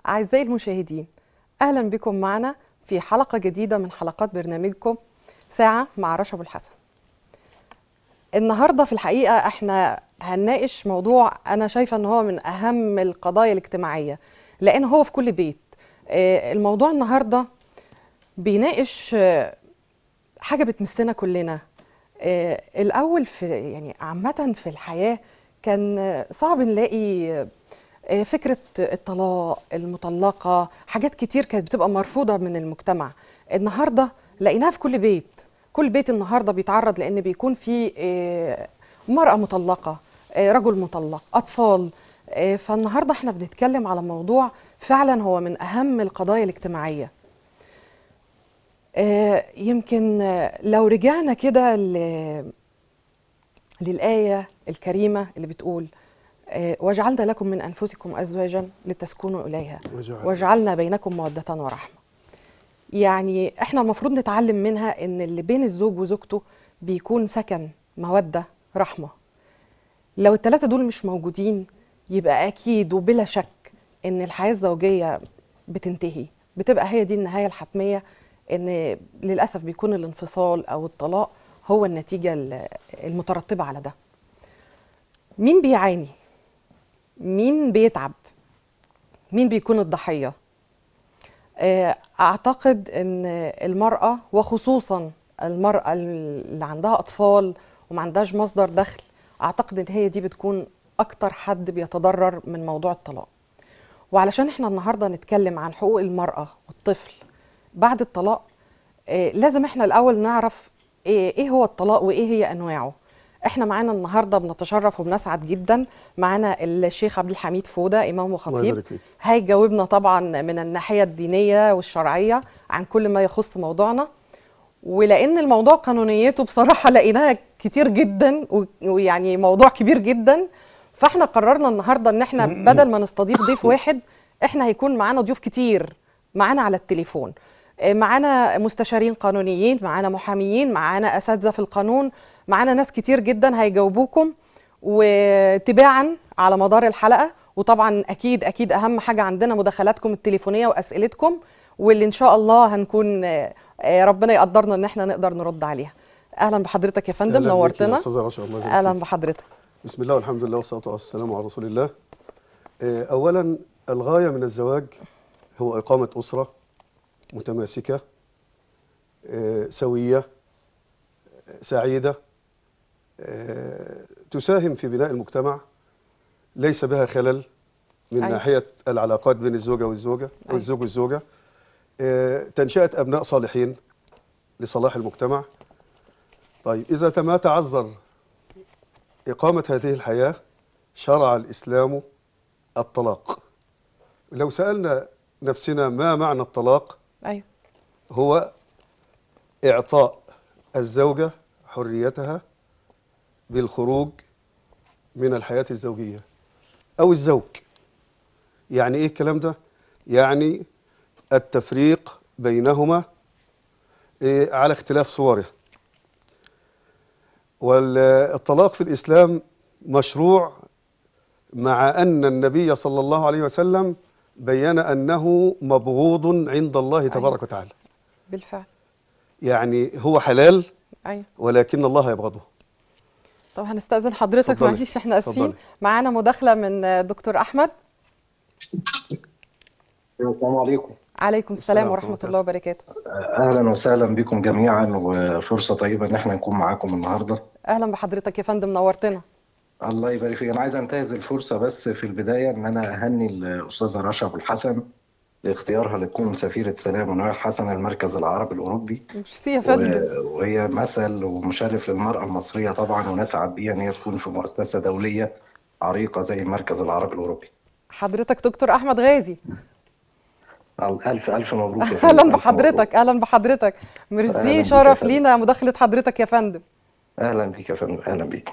أعزائي المشاهدين أهلا بكم معنا في حلقة جديدة من حلقات برنامجكم ساعة مع رشا أبو الحسن النهاردة في الحقيقة احنا هنناقش موضوع أنا شايفة أن هو من أهم القضايا الاجتماعية لأن هو في كل بيت آه، الموضوع النهاردة بيناقش آه، حاجة بتمسنا كلنا آه، الأول في يعني عامة في الحياة كان آه، صعب نلاقي آه، فكرة الطلاق المطلقة حاجات كتير كانت بتبقى مرفوضة من المجتمع النهاردة لقيناها في كل بيت كل بيت النهاردة بيتعرض لأن بيكون في آه، مرأة مطلقة آه، رجل مطلق أطفال آه، فالنهاردة احنا بنتكلم على موضوع فعلا هو من أهم القضايا الاجتماعية آه، يمكن آه، لو رجعنا كده ل- للآية الكريمة اللي بتقول آه، وجعلنا لكم من أنفسكم أزواجا لتسكنوا إليها وجعل- وجعلنا بينكم مودة ورحمة يعني احنا المفروض نتعلم منها ان اللي بين الزوج وزوجته بيكون سكن مودة رحمة لو الثلاثة دول مش موجودين يبقى أكيد وبلا شك إن الحياة الزوجية بتنتهي بتبقى هي دي النهاية الحتمية إن للأسف بيكون الانفصال أو الطلاق هو النتيجة ال- المترتبة على ده مين بيعاني؟ مين بيتعب؟ مين بيكون الضحية؟ آه، أعتقد إن المرأة وخصوصا المرأة اللي عندها أطفال وما عندهاش مصدر دخل أعتقد إن هي دي بتكون أكتر حد بيتضرر من موضوع الطلاق وعلشان احنا النهاردة نتكلم عن حقوق المرأة والطفل بعد الطلاق آه، لازم احنا الأول نعرف ايه إيه هو الطلاق وايه هي أنواعه احنا معانا النهاردة بنتشرف وبنسعد جدا معانا الشيخ عبد الحميد فودة إمام الله وخطيب يبارك فيك. هيجاوبنا طبعا من الناحية الدينية والشرعية عن كل ما يخص موضوعنا ولأن الموضوع قانونيته بصراحة لقيناها كتير جدا و- ويعني موضوع كبير جدا فاحنا قررنا النهاردة ان احنا بدل ما نستضيف ضيف واحد احنا هيكون معانا ضيوف كتير معانا على التليفون آه، معانا مستشارين قانونيين معانا محاميين معانا اساتذه في القانون معانا ناس كتير جدا هيجاوبوكم وتباعا على مدار الحلقه وطبعا اكيد اكيد اهم حاجه عندنا مداخلاتكم التليفونيه واسئلتكم واللي ان شاء الله هنكون آه، آه، ربنا يقدرنا ان احنا نقدر نرد عليها اهلا بحضرتك يا فندم أهلاً بك يا نورتنا أستاذة رشا الله يبارك اهلا فيك. بحضرتك بسم الله والحمد لله والصلاة والسلام على رسول الله آه، أولا الغاية من الزواج هو إقامة أسرة متماسكة آه، سوية آه، سعيدة آه، تساهم في بناء المجتمع ليس بها خلل من أيوة. ناحية العلاقات بين الزوجة والزوجة أو أيوة. الزوج والزوجة آه، تنشئة أبناء صالحين لصلاح المجتمع طيب إذا ما تعذر إقامة هذه الحياة شرع الإسلام الطلاق لو سألنا نفسنا ما معنى الطلاق ايوه هو إعطاء الزوجة حريتها بالخروج من الحياة الزوجية أو الزوج يعني إيه الكلام ده؟ يعني التفريق بينهما إيه، على اختلاف صوره والطلاق في الإسلام مشروع مع أن النبي صلى الله عليه وسلم بين أنه مبغوض عند الله تبارك وتعالى بالفعل يعني هو حلال ايوه ولكن الله يبغضه طب هنستأذن حضرتك اتفضلي. معلش احنا اسفين اتفضلي. معانا مداخلة من دكتور أحمد السلام عليكم عليكم السلام السلام ورحمة ورحمة الله وبركاته اهلا وسهلا بكم جميعا وفرصه طيبه ان احنا نكون معاكم النهارده أهلا بحضرتك يا فندم نورتنا الله يبارك فيك انا عايز انتهز الفرصه بس في البدايه ان انا اهني الاستاذه رشا ابو الحسن لاختيارها لتكون سفيره سلام ونوال حسن المركز العربي الاوروبي ميرسي يا فندم و- وهي مثل ومشرف للمراه المصريه طبعا ونسعد بيها ان هي تكون في مؤسسه دوليه عريقه زي المركز العربي الاوروبي حضرتك دكتور أحمد غازي الف الف مبروك يا فندم أهلا ألف بحضرتك مبروك. أهلا بحضرتك أهلا ميرسي بيك يا شرف فندم. لينا مداخلة حضرتك يا فندم اهلا بيك يا فندم اهلا بيك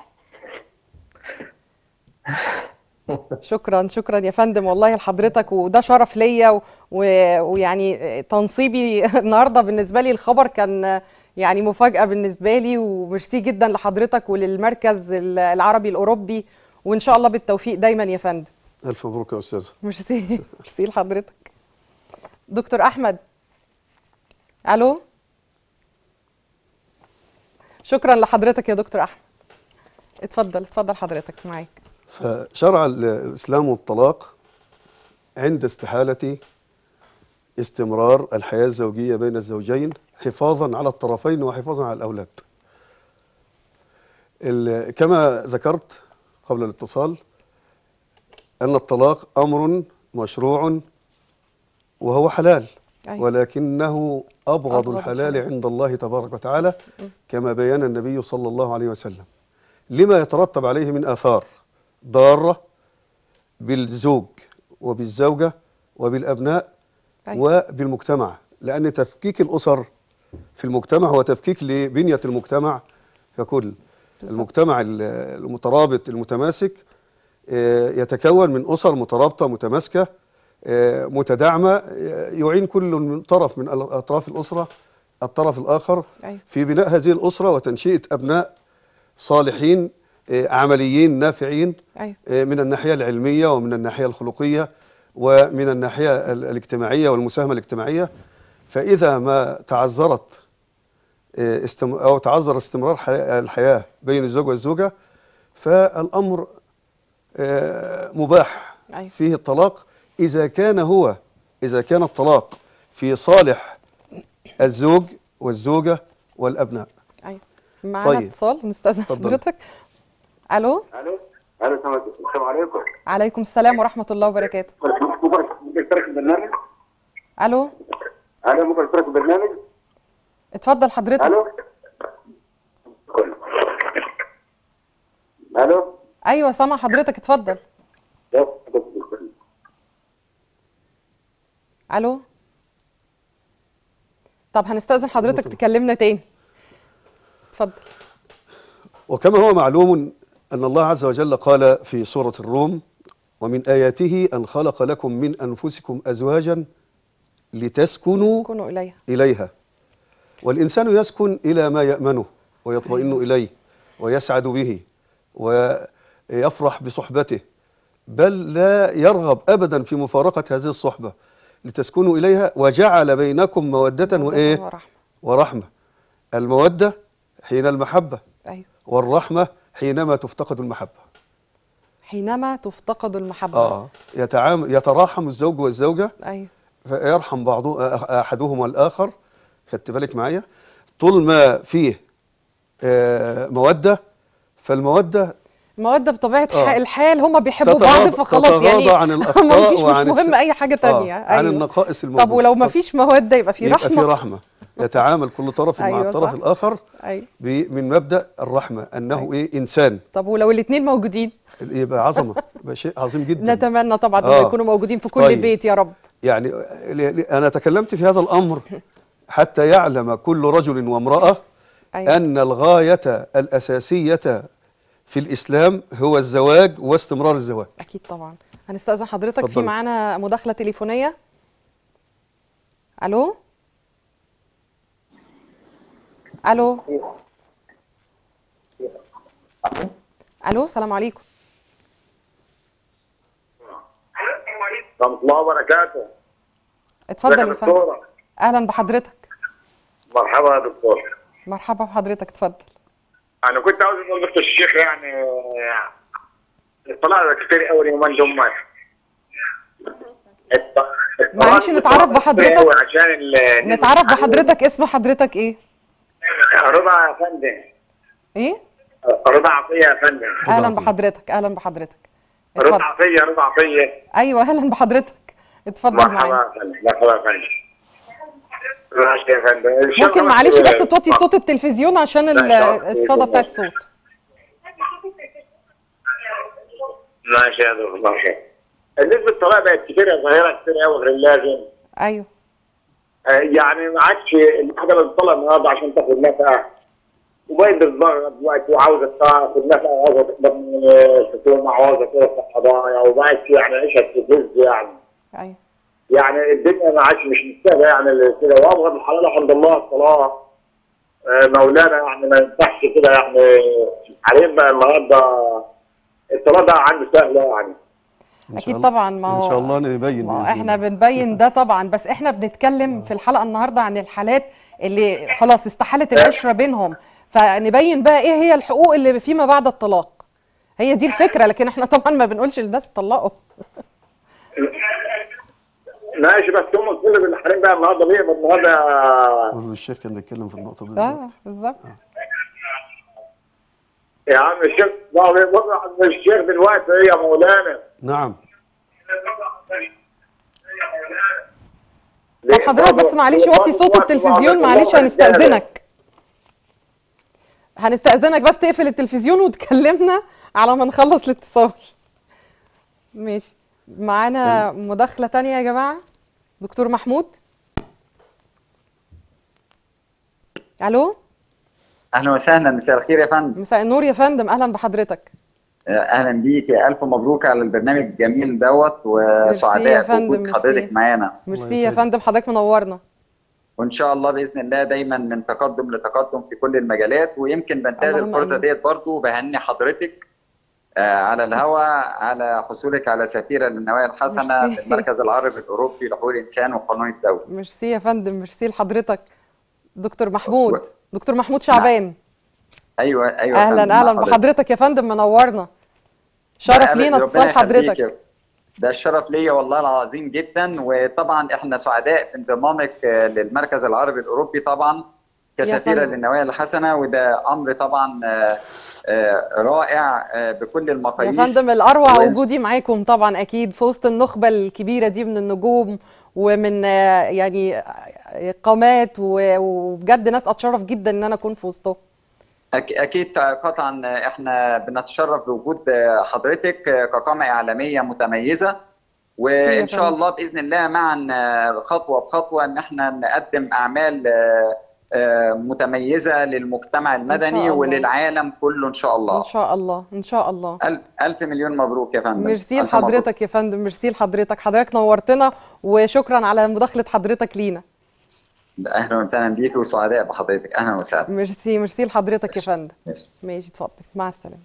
شكرا شكرا يا فندم والله لحضرتك وده شرف ليا و- و- ويعني تنصيبي النهارده بالنسبه لي الخبر كان يعني مفاجاه بالنسبه لي وميرسي جدا لحضرتك وللمركز العربي الاوروبي وان شاء الله بالتوفيق دايما يا فندم الف مبروك يا استاذه ميرسي ميرسي لحضرتك دكتور احمد الو شكرا لحضرتك يا دكتور احمد اتفضل اتفضل حضرتك معاك فشرع ال- الاسلام الطلاق عند استحاله استمرار الحياه الزوجيه بين الزوجين حفاظا على الطرفين وحفاظا على الاولاد. ال- كما ذكرت قبل الاتصال ان الطلاق امر مشروع وهو حلال أيوة. ولكنه ابغض أبغض الحلال الحلال. عند الله تبارك وتعالى كما بين النبي صلى الله عليه وسلم لما يترتب عليه من آثار ضارة بالزوج وبالزوجة وبالأبناء أيوة. وبالمجتمع لأن تفكيك الأسر في المجتمع هو تفكيك لبنية المجتمع ككل بالظبط. المجتمع ال- المترابط المتماسك آه، يتكون من أسر مترابطة متماسكة آه، متداعمة آه، يعين كل من طرف من أطراف الأسرة الطرف الآخر أيوة. في بناء هذه الأسرة وتنشئة أبناء صالحين آه، عمليين نافعين أيوة. آه، من الناحية العلمية ومن الناحية الخلقية ومن الناحية ال- الاجتماعية والمساهمة الاجتماعية فإذا ما تعذرت آه، استم أو تعذر استمرار حي- الحياة بين الزوج والزوجة فالأمر آه، مباح أيوة. فيه الطلاق إذا كان هو إذا كان الطلاق في صالح الزوج والزوجة والأبناء ايوه معانا طيب. اتصال نستاذن اتفضل. حضرتك الو الو الو السلام السلام عليكم عليكم السلام ورحمه الله وبركاته ممكن ممكن اشترك في البرنامج؟ الو الو ممكن اشترك في البرنامج؟ اتفضل حضرتك الو الو ايوه سامع حضرتك اتفضل الو طب هنستاذن حضرتك تكلمنا تاني اتفضل وكما هو معلوم أن الله عز وجل قال في سورة الروم ومن آياته أن خلق لكم من أنفسكم أزواجا لتسكنوا اسكنوا اليها إليها والإنسان يسكن إلى ما يأمنه ويطمئن إليه ويسعد به ويفرح بصحبته بل لا يرغب أبدا في مفارقة هذه الصحبة لتسكنوا إليها وجعل بينكم مودة وإيه ورحمة. ورحمة المودة حين المحبة ايوه والرحمة حينما تفتقد المحبة حينما تفتقد المحبه آه يتعام يتراحم الزوج والزوجة ايوه فيرحم بعض احدهما الاخر خدت بالك معايا طول ما فيه آه، موده فالموده الموده بطبيعه آه. ح- الحال هما بيحبوا تتغاضى- بعض فخلاص تتغاضى يعني عن الأخطاء ما فيش مش وعن مهم الس- اي حاجه تانية آه، عن النقائص الموجودة. طب ولو ما طب- فيش موده يبقى في يبقى رحمه في رحمه يتعامل كل طرف مع أيوة الطرف صح. الاخر ايوه ب- من مبدا الرحمه انه ايه انسان طب ولو الاثنين موجودين يبقى عظمه يبقى شيء عظيم جدا نتمنى طبعا ان آه. يكونوا موجودين في كل طيب. بيت يا رب يعني ل- ل- أنا تكلمت في هذا الأمر حتى يعلم كل رجل وامرأة أيوة. أن الغاية الأساسية في الإسلام هو الزواج واستمرار الزواج اكيد طبعا هنستاذن حضرتك في اتفضلي. معانا مداخله تليفونيه الو الو الو السلام عليكم ورحمة الله وبركاته اتفضل يا ازيك فندم دكتورة؟ اهلا بحضرتك مرحبا يا دكتور مرحبا بحضرتك اتفضل انا كنت عاوز اقول لك الشيخ يعني الطلاق كتير قوي اليومين دول الط- الطلاق معلش نتعرف كتير بحضرتك. قوي عشان ال- نتعرف بحضرتك اسم حضرتك ايه رضا يا فندم ايه رضا عطيه يا فندم اهلا عطية. بحضرتك اهلا بحضرتك رضا اتفضل عطيه رضا عطيه ايوه اهلا بحضرتك اتفضل مرحبا معايا يا فندم مرحبا يا فندم ماشي يا فندم إن شاء ممكن الله معلش بس- بس توطي صوت التلفزيون عشان ال- لا، الصدى بتاع الصوت ماشي يا دكتور ماشي بالنسبه للطلاق بقت كتير ظاهره كتير قوي غير اللازم ايوه آه، يعني ما عادش الواحده بتطلع النهارده عشان تاخد نفقه وبقت بتضغط دلوقتي وعاوزه تاخد نفقه وعاوزه تقدر من الحكومه وعاوزه تروح حضانه وبقت يعني عيشه تهز يعني ايوه يعني الدنيا ما عادش مش مستاهله يعني اللي كده وابغض الحلال عند الله الصلاه آه، مولانا يعني ما ينفعش كده يعني عليهم بقى النهارده الصلاه ده عنده سهله يعني إن شاء اكيد الله- طبعا ما إن هو شاء الله نبين ما هو بإذن احنا الله. بنبين ده طبعا بس احنا بنتكلم في الحلقه النهارده عن الحالات اللي خلاص استحالت العشره بينهم فنبين بقى ايه هي الحقوق اللي فيما بعد الطلاق هي دي الفكره لكن احنا طبعا ما بنقولش للناس طلقوا ماشي بس هم كل الحريم بقى النهارده ليه النهارده قول الشيخ كان بيتكلم في النقطه دي اه دلوقتي. بالظبط يا عم الشيخ لا بيقول عن الشيخ دلوقتي ايه يا مولانا نعم طب حضرتك بس معلش وطي صوت التلفزيون معلش هنستأذنك هنستأذنك بس تقفل التلفزيون وتكلمنا على ما نخلص الاتصال ماشي معانا مداخلة تانية يا جماعة دكتور محمود الو اهلا وسهلا مساء الخير يا فندم مساء النور يا فندم اهلا بحضرتك اهلا بيك الف مبروك على البرنامج الجميل دوت يا وسعداء فندم، بوجود ميرسي. حضرتك معانا ميرسي يا يسعدك. فندم حضرتك منورنا وان شاء الله باذن الله دايما من تقدم لتقدم في كل المجالات ويمكن بنتهز اللهم الفرصه آمين. ديت برضو بهني حضرتك آه، على الهوا على حصولك على سفيره للنوايا الحسنه ميرسي. للمركز العربي الاوروبي لحقوق الانسان والقانون الدولي ميرسي يا فندم ميرسي لحضرتك دكتور محمود و- دكتور محمود شعبان ايوه ايوه يا اهلا فندم، اهلا مع حضرتك. بحضرتك يا فندم منورنا شرف ربنا لينا اتصال يخليك حضرتك يا- ده الشرف ليا والله العظيم جدا وطبعا احنا سعداء بانضمامك آه، للمركز العربي الاوروبي طبعا كسفيره فندم. للنوايا الحسنه وده امر طبعا آه، آه، رائع آه، بكل يا المقاييس فندم الاروع وإن- وجودي معاكم طبعا اكيد في وسط النخبه الكبيره دي من النجوم ومن آه، يعني آه، قامات و- وبجد ناس اتشرف جدا ان انا اكون في وسطهم أك- اكيد قطعا احنا بنتشرف بوجود حضرتك كقامه اعلاميه متميزه ميرسي يا وان شاء فندم. الله باذن الله معا خطوه بخطوه ان احنا نقدم اعمال آه، آه، متميزه للمجتمع المدني الله. وللعالم كله ان شاء الله ان شاء الله ان شاء الله ألف, ألف مليون مبروك يا فندم ميرسي ألف مبروك. لحضرتك يا فندم ميرسي لحضرتك حضرتك نورتنا وشكرا على مداخله حضرتك لينا اهلا وسهلا بيك وسعداء بحضرتك اهلا وسهلا ميرسي ميرسي لحضرتك يا فندم ماشي. ماشي اتفضل مع السلامه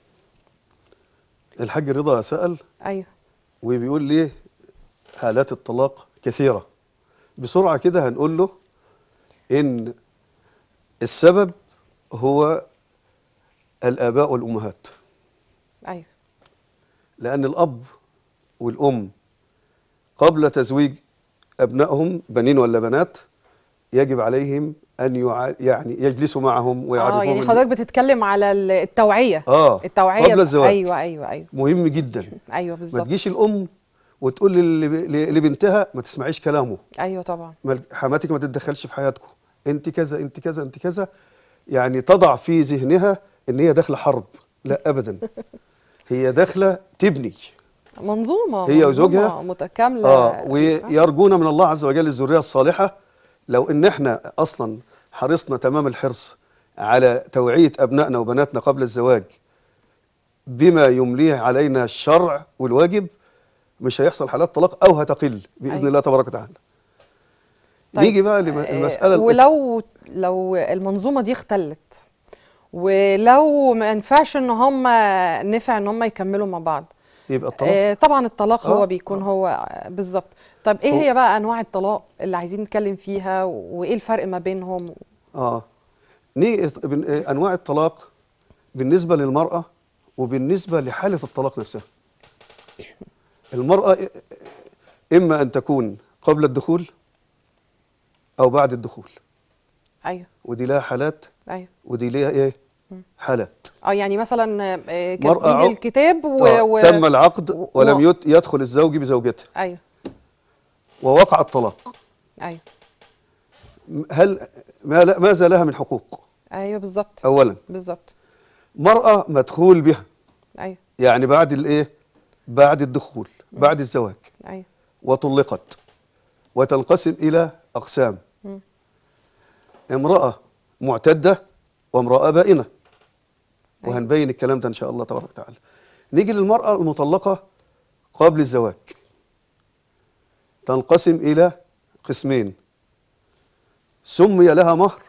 الحاج رضا سأل ايوه وبيقول لي حالات الطلاق كثيرة بسرعة كده هنقول له إن السبب هو الآباء والأمهات ايوه لأن الأب والأم قبل تزويج أبنائهم بنين ولا بنات يجب عليهم أن يع... يعني يجلسوا معهم اه ويعرفوهم يعني إن- حضرتك بتتكلم على ال- التوعيه آه التوعيه قبل ب- الزواج ايوه ايوه ايوه مهم جدا ايوه ما بالظبط تجيش الأم وتقول لل- لبنتها ما تسمعيش كلامه ايوه طبعا ما- حماتك ما تتدخلش في حياتكم انت كذا انت كذا انت كذا يعني تضع في ذهنها ان هي داخله حرب لا ابدا هي داخله تبني منظومه هي منظومة وزوجها متكامله اه ويرجون من الله عز وجل الذريه الصالحه لو ان احنا اصلا حرصنا تمام الحرص على توعيه ابنائنا وبناتنا قبل الزواج بما يمليه علينا الشرع والواجب مش هيحصل حالات طلاق او هتقل باذن أيوة. الله تبارك وتعالى طيب، نيجي بقى آه، للمساله ولو لو المنظومه دي اختلت ولو ما ينفعش ان هم نفع ان هم يكملوا مع بعض يبقى الطلاق آه طبعا الطلاق هو آه، بيكون هو آه، بالظبط طب ايه هو- هي بقى انواع الطلاق اللي عايزين نتكلم فيها وايه الفرق ما بينهم اه نيجي بن- آه، انواع الطلاق بالنسبه للمراه وبالنسبه لحاله الطلاق نفسها المراه آه، اما ان تكون قبل الدخول او بعد الدخول ايوه ودي لها حالات ايوه ودي ليها ايه حالات اه يعني مثلا آه، مرأة كاتبين عق- الكتاب و... آه و... تم العقد و- ولم و- يت- يدخل الزوج بزوجته ايوه ووقع الطلاق ايوه م- هل ما لا- ماذا لها من حقوق ايوه بالظبط اولا بالظبط مرأة مدخول بها ايوه يعني بعد الايه بعد الدخول بعد الزواج ايوه وطلقت وتنقسم إلى أقسام امرأة معتدة وامرأة بائنة وهنبين الكلام ده إن شاء الله تبارك وتعالى نيجي للمرأة المطلقة قبل الزواج تنقسم إلى قسمين سمي لها مهر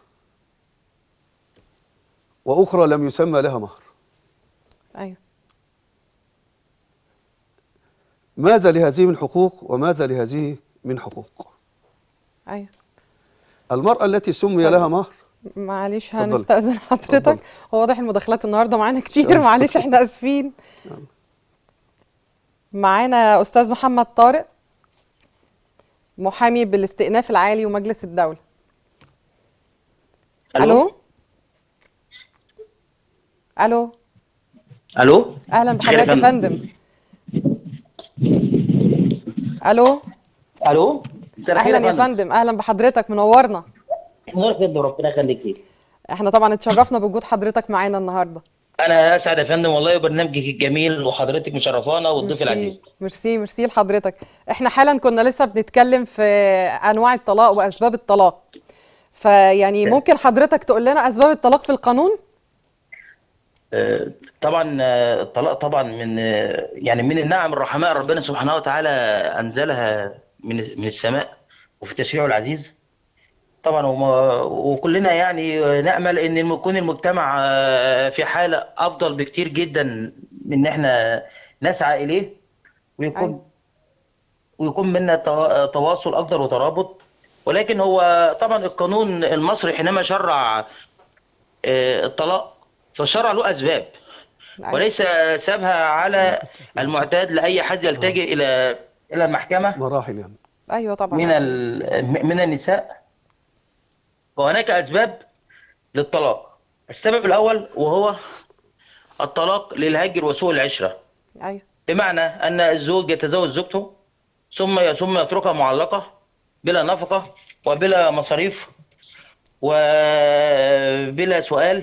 وأخرى لم يسمى لها مهر ايوه ماذا لهذه من حقوق وماذا لهذه من حقوق ايوه المرأة التي سمي لها مهر معلش اتفضلي. هنستأذن حضرتك اتفضلي. هو واضح المداخلات النهارده معانا كتير شاء معلش احنا اسفين معانا استاذ محمد طارق محامي بالاستئناف العالي ومجلس الدولة الو الو الو اهلا خير يا بحضرتك يا فندم الو الو مساء الخير اهلا يا فندم اهلا بحضرتك منورنا نور خدمه ربنا يخليك ليك احنا طبعا اتشرفنا بوجود حضرتك معانا النهارده انا اسعد يا فندم والله برنامجك الجميل وحضرتك مشرفانا والضيف ميرسي العزيز ميرسي ميرسي لحضرتك احنا حالا كنا لسه بنتكلم في انواع الطلاق واسباب الطلاق فيعني ممكن حضرتك تقول لنا اسباب الطلاق في القانون آه، طبعا آه، الطلاق طبعا من آه، يعني من النعم الرحماء ربنا سبحانه وتعالى انزلها من من السماء وفي تشريعه العزيز طبعا وما- وكلنا يعني نامل ان يكون المجتمع آه، في حاله افضل بكتير جدا من ان احنا نسعى اليه أيوة. ويكون ويكون بينا توا- تواصل اكتر وترابط ولكن هو طبعا القانون المصري حينما شرع آه، الطلاق فشرع له اسباب أيوة. وليس سابها على المعتاد لاي حد يلتجئ الى الى المحكمه مراحل يعني ايوه طبعا من ال- من النساء وهناك اسباب للطلاق السبب الاول وهو الطلاق للهجر وسوء العشره ايوه بمعنى ان الزوج يتزوج زوجته ثم ثم يتركها معلقه بلا نفقه وبلا مصاريف وبلا سؤال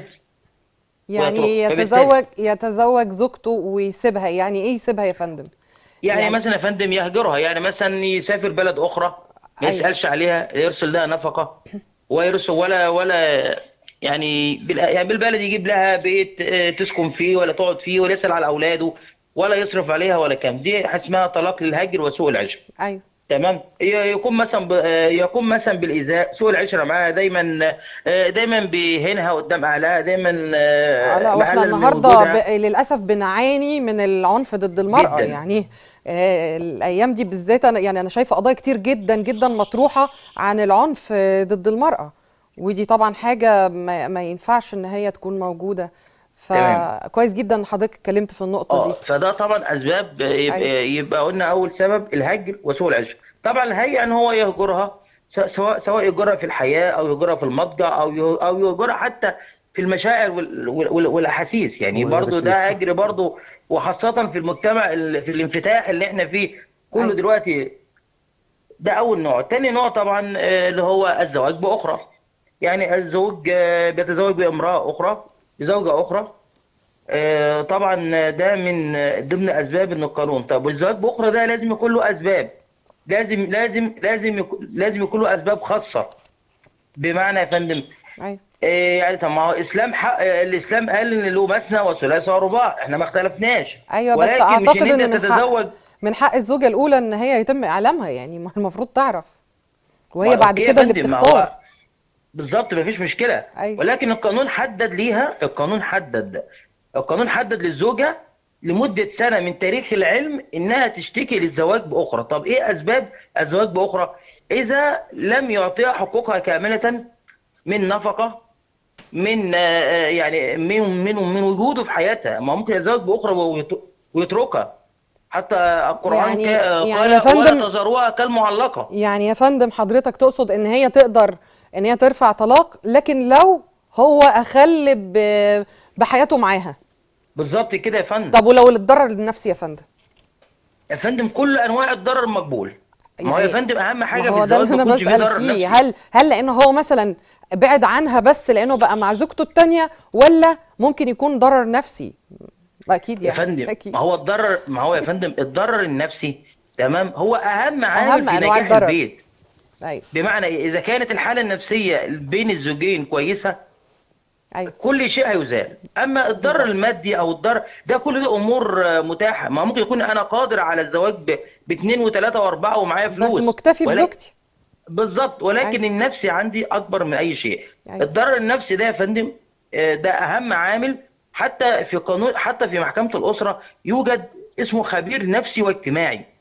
يعني ويترك. يتزوج يتزوج زوجته ويسيبها يعني ايه يسيبها يا فندم يعني, يعني- مثلا يا فندم يهجرها يعني مثلا يسافر بلد اخرى ما أيوة. يسالش عليها يرسل لها نفقه ويرسل ولا ولا يعني بال- يعني بالبلد يجيب لها بيت آه، تسكن فيه ولا تقعد فيه ولا يسال على اولاده ولا يصرف عليها ولا كام دي اسمها طلاق للهجر وسوء العشره ايوه تمام ي- يكون مثلا ب- آه، يكون مثلا بالايذاء سوء العشره معاها دايما آه، دايما بيهينها قدام اهلها دايما آه، لا واحنا مقلل من النهارده وجودها. ب... للاسف بنعاني من العنف ضد المراه جداً. يعني آه، الايام دي بالذات انا يعني انا شايفه قضايا كتير جدا جدا مطروحه عن العنف آه، ضد المراه ودي طبعا حاجه ما, ما ينفعش ان هي تكون موجوده تمام. فكويس جدا ان حضرتك اتكلمت في النقطه اه دي فده طبعا اسباب يبقى, أيوة. يبقى قلنا اول سبب الهجر وسوء العشره طبعا الهيئه ان هو يهجرها س- سواء سواء يهجرها في الحياه او يهجرها في المضجع او يه- او يهجرها حتى في المشاعر وال- وال- وال- والاحاسيس يعني الله برضو يبارك ده فيك. هجر برضو وخاصه في المجتمع ال- في الانفتاح اللي احنا فيه كله أيوة. دلوقتي ده اول نوع تاني نوع طبعا آه، اللي هو الزواج باخرى يعني الزوج آه، بيتزوج بامراه اخرى بزوجه اخرى آه، طبعا ده من ضمن اسباب ان القانون طب والزواج باخرى ده لازم يكون له اسباب لازم لازم لازم يكون لازم يكون له اسباب خاصه بمعنى يا فندم ايوه آه، يعني طب ما هو الاسلام حق آه، الاسلام قال ان له مثنى وثلاث ورباع احنا ما اختلفناش ايوه بس ولكن مش اعتقد ان ان انت من تتزوج حق من حق الزوجه الاولى ان هي يتم اعلامها يعني ما المفروض تعرف وهي ما بعد أوكي يا كده اللي فندم، ما هو بتختار بالظبط مفيش مشكله أيوة. ولكن القانون حدد ليها القانون حدد القانون حدد للزوجه لمده سنه من تاريخ العلم انها تشتكي للزواج باخرى طب ايه اسباب الزواج باخرى اذا لم يعطيها حقوقها كامله من نفقه من آه، آه، يعني من من من وجوده في حياتها ما ممكن يتزوج باخرى ويت- ويتركها حتى القران يعني- كا- يعني قال يا فندم- ولا تذروها كالمعلقه يعني يا فندم حضرتك تقصد ان هي تقدر ان هي ترفع طلاق لكن لو هو اخل ب- بحياته معاها بالظبط كده يا فندم طب ولو الضرر النفسي يا فندم يا فندم كل انواع الضرر مقبول ما هو يا يعني فندم اهم حاجه ما في هو ده الزواج اللي ما انا يكونش فيه بسأل ضرر فيه نفسي هل هل لانه هو مثلا بعد عنها بس لانه بقى مع زوجته التانية ولا ممكن يكون ضرر نفسي اكيد يا يعني فندم اكيد ما هو الضرر ما هو يا فندم الضرر النفسي تمام هو اهم عامل أهم في أنواع نجاح الضرر. البيت ايوه بمعنى إيه؟ اذا كانت الحاله النفسيه بين الزوجين كويسه ايوه كل شيء هيزال اما الضرر بالظبط. المادي او الضرر ده كل ده امور آه، متاحه ما ممكن يكون انا قادر على الزواج ب- باثنين وثلاثه واربعه ومعايا بس فلوس مكتفي ولكن- بزوجتي بالظبط ولكن أيوة. النفسي عندي اكبر من اي شيء أيوة. الضرر النفسي ده يا فندم آه، ده اهم عامل حتى في قانون حتى في محكمة الأسرة يوجد اسمه خبير نفسي واجتماعي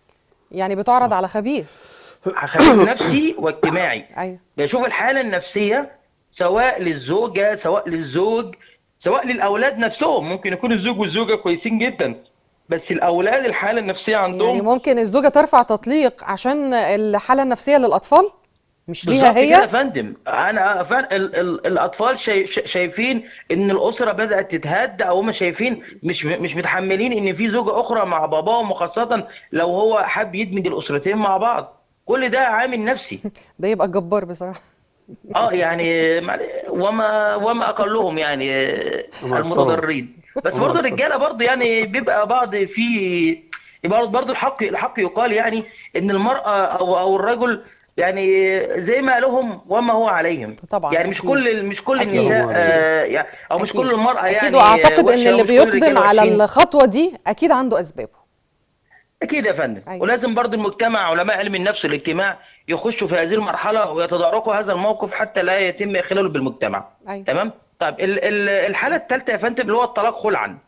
يعني بتعرض على خبير خبير نفسي واجتماعي ايوه بيشوف الحاله النفسيه سواء للزوجه سواء للزوج سواء للاولاد نفسهم ممكن يكون الزوج والزوجه كويسين جدا بس الاولاد الحاله النفسيه عندهم يعني ممكن الزوجه ترفع تطليق عشان الحاله النفسيه للاطفال مش ليها بالظبط كده يا هي فندم انا فن... ال... ال... الاطفال شايف... شايفين ان الاسره بدات تتهد او هم شايفين مش مش متحملين ان في زوجه اخرى مع باباهم وخاصه لو هو حب يدمج الاسرتين مع بعض كل ده عامل نفسي ده يبقى جبار بصراحه اه يعني مع- وما وما اقلهم يعني وما المتضررين بس وما برضه أكثرهم. الرجاله برضه يعني بيبقى بعض في برضه برضه الحق الحق يقال يعني ان المراه او او الرجل يعني زي ما لهم وما هو عليهم طبعا يعني مش أكيد. كل مش كل أكيد. النساء أكيد. آه يعني او مش أكيد. كل المراه يعني اكيد واعتقد ان وحشة اللي ومش كل الرجالة بيقدم على وحشين. الخطوه دي اكيد عنده اسبابه اكيد يا فندم أيوة. ولازم برضه المجتمع علماء علم النفس والاجتماع يخشوا في هذه المرحله ويتداركوا هذا الموقف حتى لا يتم اخلاله بالمجتمع أيوة. تمام طيب ال- ال- الحاله الثالثه يا فندم اللي هو الطلاق خلعا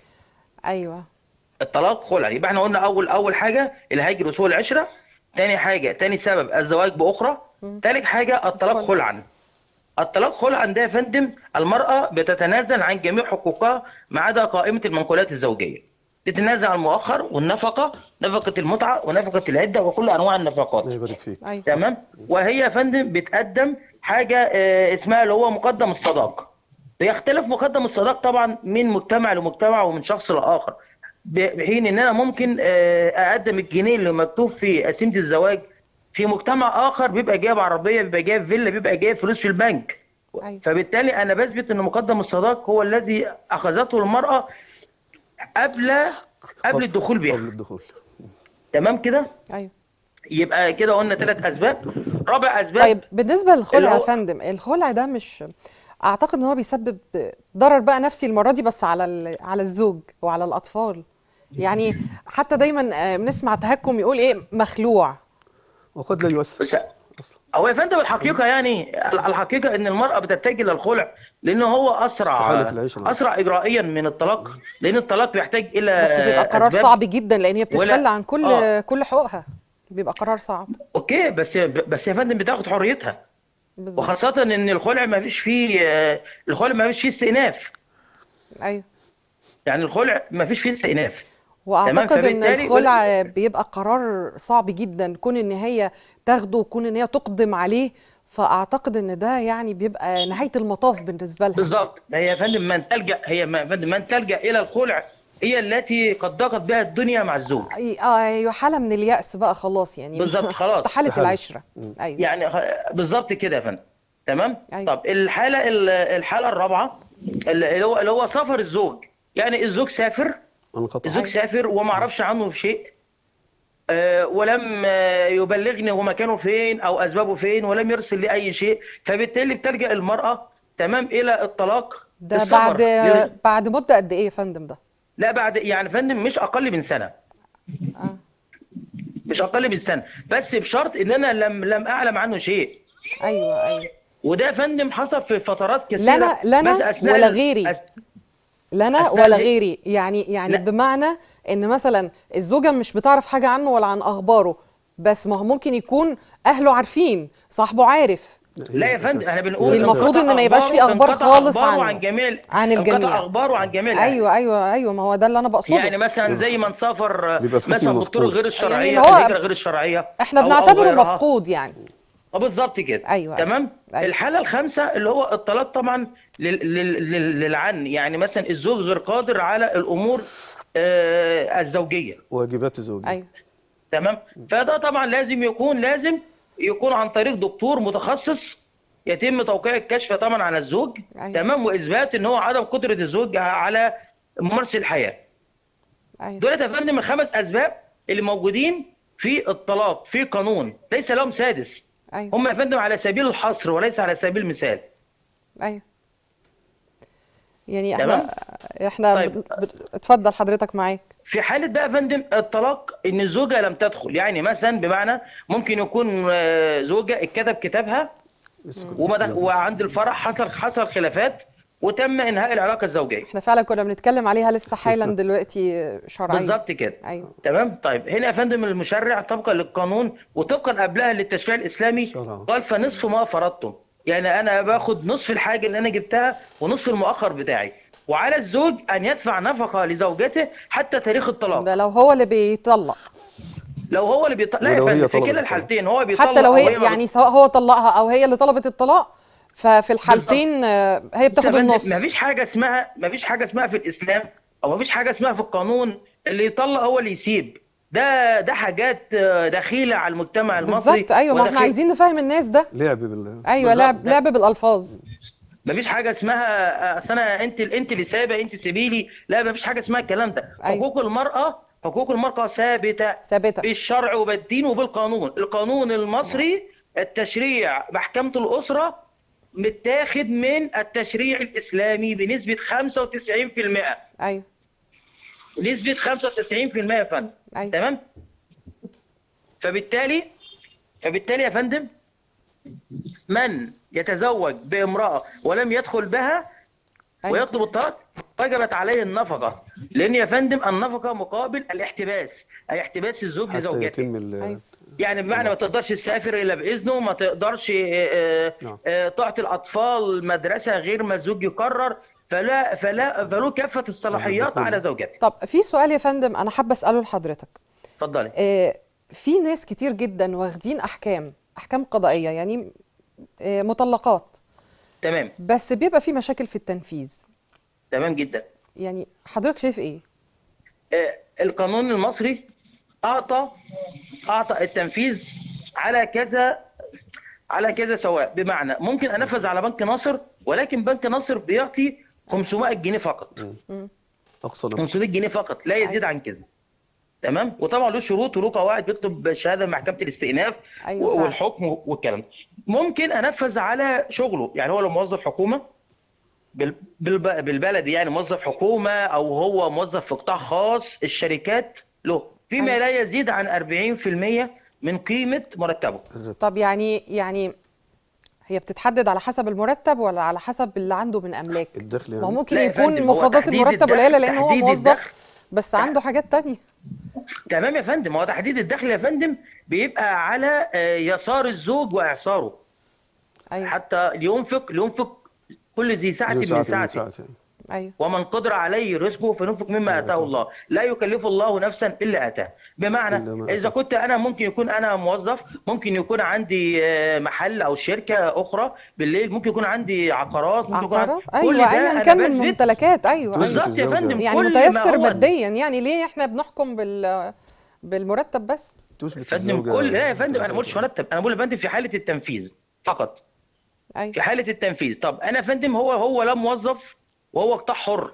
ايوه الطلاق خلعا يبقى احنا قلنا اول اول حاجه الهجر وسوء العشره تاني حاجه تاني سبب الزواج باخرى تالت حاجه الطلاق خلع. خلعا الطلاق خلعا ده يا فندم المراه بتتنازل عن جميع حقوقها ما عدا قائمه المنقولات الزوجيه تتنازل عن المؤخر والنفقه نفقه المتعه ونفقه العده وكل انواع النفقات الله يبارك فيك ايوه تمام وهي يا فندم بتقدم حاجه آه، اسمها اللي هو مقدم الصداق بيختلف مقدم الصداق طبعا من مجتمع لمجتمع ومن شخص لاخر ب- بحين ان انا ممكن آه، اقدم الجنيه اللي مكتوب في قسيمه الزواج في مجتمع اخر بيبقى جايب عربيه بيبقى جايب فيلا بيبقى جايب فلوس في البنك ايوه فبالتالي انا بثبت ان مقدم الصداق هو الذي اخذته المراه قبل قبل الدخول قبل بها الدخول تمام كده ايوه يبقى كده قلنا ثلاث اسباب رابع اسباب طيب بالنسبه للخلع اللي يا هو- فندم الخلع ده مش اعتقد ان هو بيسبب ضرر بقى نفسي المره دي بس على ال- على الزوج وعلى الاطفال يعني حتى دايما آه، بنسمع تهكم يقول ايه مخلوع وقد لا يؤثر بس اصلا هو يا فندم الحقيقه يعني ال- الحقيقه ان المراه بتتجه للخلع لانه هو اسرع استحالة في العيشة. اسرع اجرائيا من الطلاق لان الطلاق بيحتاج الى بس بيبقى قرار أسباب. صعب جدا لان هي بتتخلى ولا- عن كل آه. كل حقوقها بيبقى قرار صعب اوكي بس بس يا فندم بتاخد حريتها بالظبط وخاصه ان الخلع ما فيش فيه آه، الخلع ما فيش فيه استئناف ايوه يعني الخلع ما فيش فيه استئناف واعتقد ان فبالتالي- الخلع بيبقى قرار صعب جدا كون ان هي تاخده وكون ان هي تقدم عليه فاعتقد ان ده يعني بيبقى نهايه المطاف بالنسبه لها بالظبط هي يا فندم من تلجا هي ما- يا فندم من تلجا الى الخلع هي التي قد ضاقت بها الدنيا مع الزوج أي- اه ايوه حاله من اليأس بقى خلاص يعني بالظبط، خلاص. استحاله استحالة. العشره ايوه يعني خ- بالظبط كده يا فندم تمام أيوة. طب الحاله ال- الحاله الرابعه اللي هو اللي هو سفر الزوج يعني الزوج سافر انقطع الزوج سافر وما اعرفش عنه شيء آه، ولم آه، يبلغني هو مكانه فين او اسبابه فين ولم يرسل لي اي شيء فبالتالي بتلجا المراه تمام الى الطلاق ده السفر. بعد لل- بعد مده قد ايه يا فندم ده لا بعد يعني فندم مش اقل من سنه اه مش اقل من سنه بس بشرط ان انا لم لم اعلم عنه شيء ايوه ايوه وده يا فندم حصل في فترات كثيره لا أنا- لا أنا بس أثناء ولا ال- غيري. أث- لا انا أثناء ولا الإيه؟ غيري يعني يعني لا. بمعنى ان مثلا الزوجه مش بتعرف حاجه عنه ولا عن اخباره بس ما هو ممكن يكون اهله عارفين صاحبه عارف لا يا فندم احنا بنقول المفروض انقطع إن ما يبقاش في أخبار انقطع خالص أخباره عنه. عن جميع عن انقطع الجميع. اخباره عن جميع الأهل. ايوه ايوه ايوه ما هو ده اللي انا بقصده يعني مثلا زي ما نسافر بيبقى في مثلا حكم بالطرق مفقود. غير الشرعيه يعني اللي هو الهجره غير الشرعيه احنا أو- أو بنعتبره غيرها. مفقود يعني اه بالظبط كده أيوة، تمام أيوة. الحاله الخامسه اللي هو الطلاق طبعا لل- لل- لل- للعن يعني مثلا الزوج غير قادر على الامور آه، الزوجيه واجبات الزوجية ايوه تمام فده طبعا لازم يكون لازم يكون عن طريق دكتور متخصص يتم توقيع الكشف طبعا على الزوج أيوة. تمام واثبات ان هو عدم قدره الزوج على ممارسه الحياه ايوه دول يا فندم الخمس اسباب اللي موجودين في الطلاق في قانون ليس لهم سادس ايوه هم يا فندم على سبيل الحصر وليس على سبيل المثال ايوه يعني تمام؟ احنا احنا طيب. ب... ب... اتفضل حضرتك معاك في حالة بقى يا فندم الطلاق ان الزوجة لم تدخل يعني مثلا بمعنى ممكن يكون آه، زوجة اتكتب كتابها يسكت. وما دخ- وعند الفرح حصل حصل خلافات وتم انهاء العلاقه الزوجيه احنا فعلا كنا بنتكلم عليها لسه حالا دلوقتي شرعيا بالظبط كده ايوه تمام طيب هنا يا فندم المشرع طبقا للقانون وطبقا قبلها للتشريع الاسلامي شرعا. قال فنصف ما فرضتم يعني انا باخد نصف الحاجه اللي انا جبتها ونصف المؤخر بتاعي وعلى الزوج ان يدفع نفقه لزوجته حتى تاريخ الطلاق ده لو هو اللي بيطلق لو هو اللي بيطلق لا يا ولو هي فندم في طلبت كلا الطلاق. الحالتين هو بيطلق حتى لو أو هي ما يعني سواء هو طلقها او هي اللي طلبت الطلاق ففي الحالتين آه، هي بتاخد النص ما فيش حاجه اسمها ما فيش حاجه اسمها في الاسلام او ما فيش حاجه اسمها في القانون اللي يطلق هو اللي يسيب ده ده حاجات آه، دخيله على المجتمع المصري بالظبط ايوه ما احنا ودخيل- عايزين نفهم الناس ده لعب بال ايوه بالظبط. لعب لعب بالالفاظ مفيش حاجه اسمها اصل انا انت انت اللي سايبه انت سيبيلي لا مفيش حاجه اسمها الكلام ده أيوة. حقوق المراه حقوق المراه ثابته ثابته بالشرع وبالدين وبالقانون القانون المصري التشريع محكمه الاسره متاخد من التشريع الاسلامي بنسبه 95% ايوه نسبه 95% يا فندم ايوه تمام فبالتالي فبالتالي يا فندم من يتزوج بامرأة ولم يدخل بها أيوة. ويطلب الطلاق وجبت عليه النفقة لأن يا فندم النفقة مقابل الاحتباس أي احتباس الزوج حتى لزوجته يتم ال- أيوة. يعني بمعنى ما تقدرش تسافر إلا بإذنه ما تقدرش آه، آه، نعم. آه، تعطي الأطفال مدرسة غير ما الزوج يقرر فلا فلا فله كافة الصلاحيات الدخول. على زوجته طب في سؤال يا فندم انا حابه اساله لحضرتك اتفضلي آه، في ناس كتير جدا واخدين احكام احكام قضائيه يعني آه، مطلقات تمام بس بيبقى في مشاكل في التنفيذ تمام جدا يعني حضرتك شايف ايه آه، القانون المصري اعطى اعطى التنفيذ على كذا على كذا سواء بمعنى ممكن انفذ على بنك ناصر ولكن بنك ناصر بيعطي 500 جنيه فقط اقصى نفس 500 جنيه فقط لا يزيد عن كذا تمام وطبعا له شروط وله قواعد بيطلب شهاده من محكمه الاستئناف أيوة و- فعلا. والحكم والكلام ده. ممكن انفذ على شغله يعني هو لو موظف حكومه بال- بالب- بالبلدي يعني موظف حكومه او هو موظف في قطاع خاص الشركات له فيما أيوة. لا يزيد عن 40% من قيمه مرتبه طب يعني يعني هي بتتحدد على حسب المرتب ولا على حسب اللي عنده من املاك الدخل ما هو يعني ممكن لا يا يكون فندم، هو مفردات تحديد المرتب الدخل- قليله لان هو تحديد موظف الدخل. بس عنده حاجات تانية تمام يا فندم هو تحديد الدخل يا فندم بيبقى على آه، يسار الزوج واعصاره ايوه حتى لينفق لينفق كل ذي سعه ذو من ساعة من سعته ساعته ايوه ومن قدر عليه رزقه فلينفق مما اتاه الله لا يكلف الله نفسا الا اتاه بمعنى إلا ما اذا آتاه. كنت انا ممكن يكون انا موظف ممكن يكون عندي آه، محل او شركه اخرى بالليل ممكن يكون عندي عقارات ممكن يكون عقارات عندي كل ايوه ده ايا أنا كان من بثبت ممتلكات ايوه تثبت ايوه بالظبط يا الزوجة. فندم يعني كل ما متيسر هو ماديا يعني ليه احنا بنحكم بال بالمرتب بس تثبت فندم الزوجة كل لا يا فندم انا ما بقولش مرتب انا بقول يا فندم في حاله التنفيذ فقط ايوه في حاله التنفيذ طب انا يا فندم هو هو لا موظف وهو قطاع حر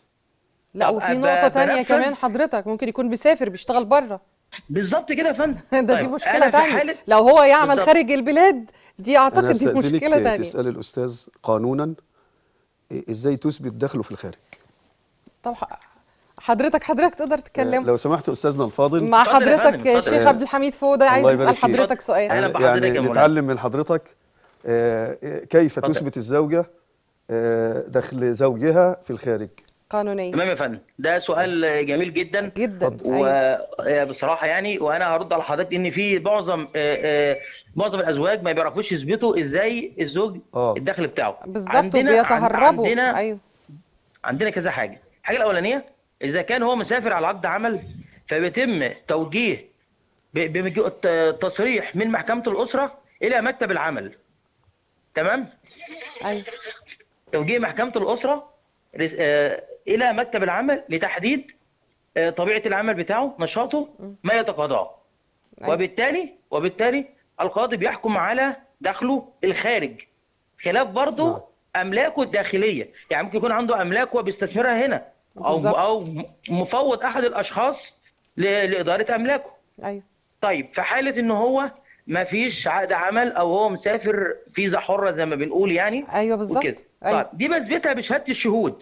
لا طب وفي أبقى نقطة تانية بنفذ؟ كمان حضرتك ممكن يكون بيسافر بيشتغل بره بالظبط كده يا فندم ده دي طيب، مشكلة أنا في تانية حالة- لو هو يعمل بالظبط. خارج البلاد دي انا اعتقد دي استاذنك مشكلة تانية تسال الاستاذ قانونا إيه- ازاي تثبت دخله في الخارج طب ح- حضرتك حضرتك تقدر تتكلم لو سمحت استاذنا الفاضل مع اتفضل يا فندم، حضرتك اتفضل. الشيخ عبد الحميد فودة عايز الله يسأل يبارك فيك. حضرتك سؤال أهلا بحضرتك يا يعني مولانا. نتعلم من حضرتك آه، كيف اتفضل. تثبت الزوجة آه، دخل زوجها في الخارج قانونيا تمام يا فندم ده سؤال جميل جدا جدا أيوة. وبصراحه يعني وانا هرد على حضرتك ان في معظم آه، آه، معظم الازواج ما بيعرفوش يثبتوا ازاي الزوج آه. الدخل بتاعه بالظبط عندنا- وبيتهربوا عندنا ايوه عندنا كذا حاجه الحاجه الاولانيه اذا كان هو مسافر على عقد عمل فبيتم توجيه ب- بمج- ت- تصريح من محكمه الاسره الى مكتب العمل تمام ايوه توجيه محكمة الأسرة رس- آه، إلى مكتب العمل لتحديد آه، طبيعة العمل بتاعه نشاطه ما يتقاضاه أيوة. وبالتالي وبالتالي القاضي بيحكم على دخله الخارج خلاف نعم. برضه أملاكه الداخلية يعني ممكن يكون عنده أملاك وبيستثمرها هنا أو بالظبط. أو مفوض أحد الأشخاص ل- لإدارة أملاكه ايوه طيب في حالة إن هو ما فيش عقد عمل أو هو مسافر فيزا حرة زي ما بنقول يعني ايوه بالظبط وكده ايوه طيب دي بثبتها بشهاده الشهود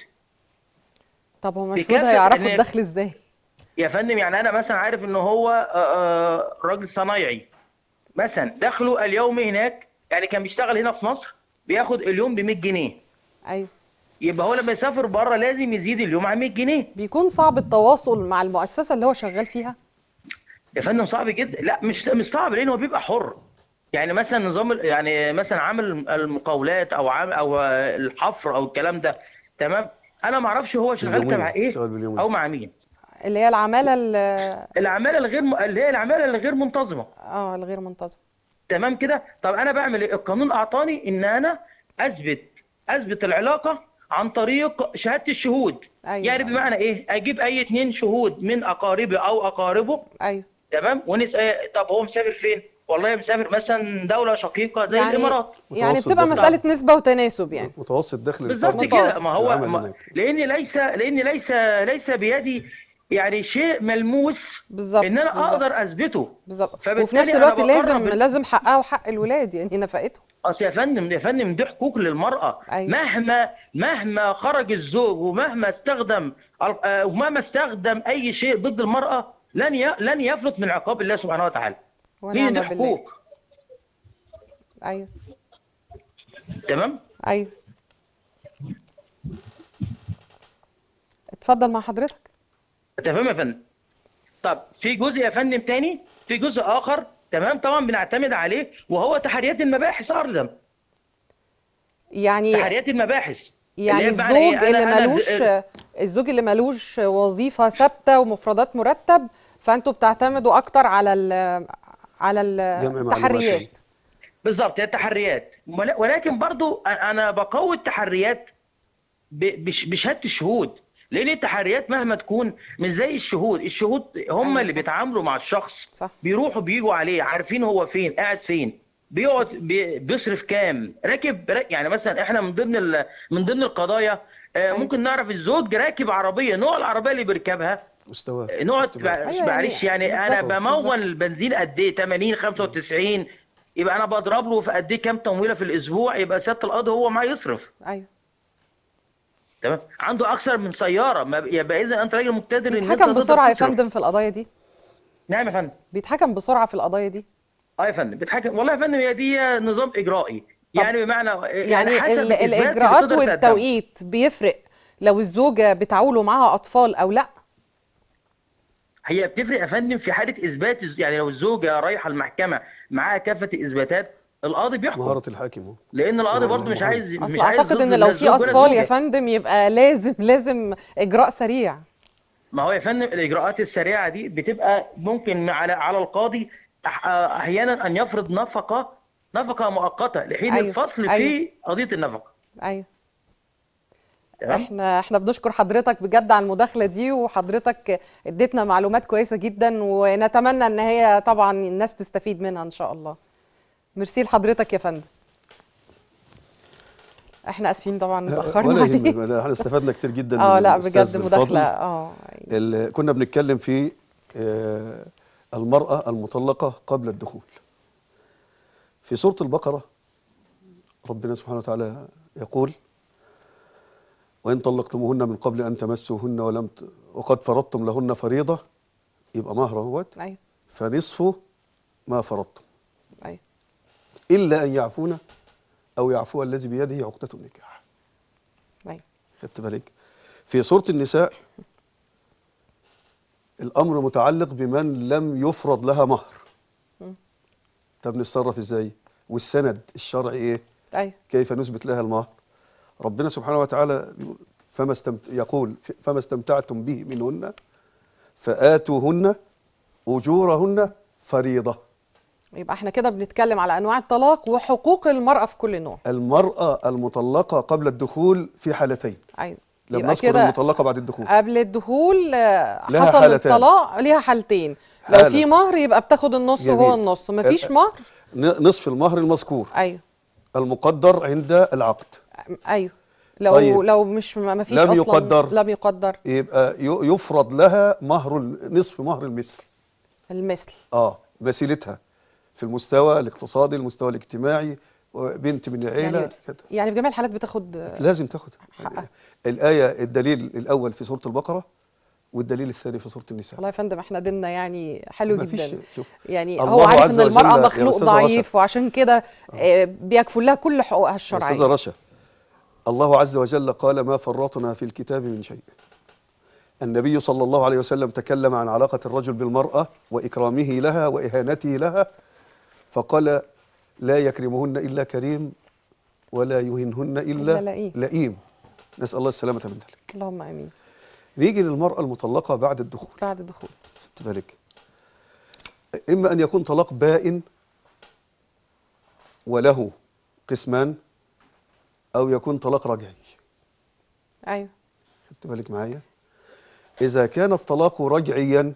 طب هم في الشهود كافة هيعرفوا إن- الدخل ازاي يا فندم يعني انا مثلا عارف ان هو آه، آه، راجل صنايعي مثلا دخله اليومي هناك يعني كان بيشتغل هنا في مصر بياخد اليوم ب 100 جنيه ايوه يبقى هو لما يسافر بره لازم يزيد اليوم عن 100 جنيه بيكون صعب التواصل مع المؤسسة اللي هو شغال فيها يا فندم صعب جدا لا مش مش صعب لان هو بيبقى حر يعني مثلا نظام ال- يعني مثلا عامل المقاولات او عام او الحفر او الكلام ده تمام انا ما اعرفش هو شغال باليومية، تبع ايه اشتغل باليومية. او مع مين اللي هي العمالة ال- العماله الغير م... اللي هي العماله الغير منتظمه اه الغير منتظمة تمام كده طب انا بعمل ايه القانون اعطاني ان انا اثبت اثبت العلاقه عن طريق شهاده الشهود أيوة. يعني بمعنى ايه اجيب اي اتنين شهود من اقاربي او اقاربه ايوه تمام ونسال طب هو مسافر فين والله مسافر مثلا دوله شقيقه زي يعني الامارات يعني متوسط بتبقى دخل. مسألة نسبة وتناسب يعني متوسط دخل بالظبط الفرد كده متوسط. ما هو العمل ما هناك. لان ليس لان ليس ليس بيدي يعني شيء ملموس بالظبط، ان انا بالظبط. اقدر اثبته بالظبط فبالتالي وفي نفس أنا الوقت بقرب لازم ال- لازم حقها وحق الولاد يعني نفقتهم اصل يا فندم يا فندم دي حقوق للمراه أيوة. مهما مهما خرج الزوج ومهما استخدم ال- آه، ومهما استخدم اي شيء ضد المراه لن ي- لن يفلت من عقاب الله سبحانه وتعالى لان ونعم دي بالله حقوق ايوه تمام ايوه اتفضل مع حضرتك تمام يا فندم طب في جزء يا فندم تاني في جزء اخر تمام طبعا بنعتمد عليه وهو تحريات المباحث ارضا يعني تحريات المباحث يعني اللي هي بمعنى الزوج إيه؟ اللي أنا- أنا ملوش د- الزوج اللي ملوش وظيفة ثابتة ومفردات مرتب فانتوا بتعتمدوا اكتر على ال على جمع معلومات التحريات بالظبط هي التحريات ول- ولكن برضو أ- انا بقوي التحريات ب- بش- بشهاده الشهود لان التحريات مهما تكون مش زي الشهود الشهود هم أيوة اللي صح. بيتعاملوا مع الشخص صح. بيروحوا بيجوا عليه عارفين هو فين قاعد فين بيقعد بي- بيصرف كام راكب راك- يعني مثلا احنا من ضمن ال- من ضمن القضايا آه، أيوة. ممكن نعرف الزوج راكب عربيه نوع العربيه اللي بيركبها مستواه نقعد ارتباط. أيوة معلش يعني يعني انا بالظبط، بمول بالظبط. البنزين قد ايه 80 95 يبقى انا بضرب له في قد ايه كام تمويله في الاسبوع يبقى سياده القاضي هو معاه يصرف ايوه تمام عنده اكثر من سياره ما يبقى اذا انت راجل مقتدر ان انت بيتحكم تقدر بسرعة يا تصرف. فندم في القضايا دي نعم يا فندم بيتحكم بسرعة في القضايا دي اه يا فندم بيتحكم والله يا فندم هي دي نظام اجرائي يعني بمعنى يعني حسب ال- الإثبات اللي الإجراءات تقدر تقدمه. والتوقيت بيفرق لو الزوجة بتعولوا معاها أطفال أو لأ هي بتفرق يا فندم في حاله اثبات الز- يعني لو الزوجه رايحه المحكمه معاها كافه الاثباتات القاضي بيحكم مهارة الحاكم هو. لان القاضي آه، برضه مش مهم. عايز أصل مش عايز أعتقد يظلم إن لو لا في الزوج ولا أطفال يا الزوجة. فندم يبقى لازم لازم إجراء سريع ما هو يا فندم الاجراءات السريعه دي بتبقى ممكن على على القاضي أح- احيانا ان يفرض نفقه نفقه مؤقته لحين أيوة، الفصل أيوة. في قضيه النفقه أيوه تمام احنا احنا بنشكر حضرتك بجد على المداخله دي وحضرتك اديتنا معلومات كويسه جدا ونتمنى ان هي طبعا الناس تستفيد منها ان شاء الله ميرسي لحضرتك يا فندم احنا اسفين طبعا اتاخرنا ولا عليك يهمك ده احنا استفدنا كتير جدا اه من لا الأستاذ بجد مداخله الفاضل. اه ال- كنا بنتكلم في آه، المرأة المطلقة قبل الدخول في سورة البقرة ربنا سبحانه وتعالى يقول وإن طلقتموهن من قبل أن تمسوهن ولم ت... وقد فرضتم لهن فريضة يبقى مهر اهوت ايوه فنصفه ما فرضتم ايوه إلا أن يعفون أو يعفو الذي بيده عقدة النكاح ايوه خدت بالك في سورة النساء الأمر متعلق بمن لم يفرض لها مهر طب نتصرف ازاي والسند الشرعي ايه ايوه كيف نثبت لها المهر ربنا سبحانه وتعالى بيقول فما استمت... يقول ف- فما استمتعتم به منهن فآتوهن أجورهن فريضة يبقى احنا كده بنتكلم على انواع الطلاق وحقوق المراه في كل نوع المرأة المطلقة قبل الدخول في حالتين ايوه لم يبقى نذكر كده المطلقة بعد الدخول قبل الدخول آه، لها حصل حالتان. الطلاق ليها حالتين لو حالة. في مهر يبقى بتاخد النص وهو جميل. النص مفيش ال- مهر ن- نصف المهر المذكور ايوه المقدر عند العقد ايوه لو طيب. لو مش ما فيش لم اصلا يقدر. لم يقدر يبقى ي- يفرض لها مهر ال- نصف مهر المثل المثل اه مثيلتها في المستوى الاقتصادي المستوى الاجتماعي بنت من العيله يعني كده يعني في جميع الحالات بتاخد لازم تاخد حقها. الآية الدليل الأول في سورة البقرة والدليل الثاني في سورة النساء والله يا فندم احنا ديننا يعني حلو مفيش جدا شيء. شوف. يعني الله هو عارف عز ان المرأة وجل يا مخلوق أستاذة ضعيف رشا. وعشان كده آه، بيكفل لها كل حقوقها يا أستاذة الشرعية رشا الله عز وجل قال ما فرطنا في الكتاب من شيء النبي صلى الله عليه وسلم تكلم عن علاقة الرجل بالمرأة وإكرامه لها وإهانته لها فقال لا يكرمهن إلا كريم ولا يهنهن إلا إلا لئيم. لئيم نسأل الله السلامة من ذلك اللهم امين نيجي للمرأة المطلقة بعد الدخول بعد الدخول خدت بالك إما أن يكون طلاق بائن وله قسمان أو يكون طلاق رجعي ايوه خدت بالك معايا إذا كان الطلاق رجعيا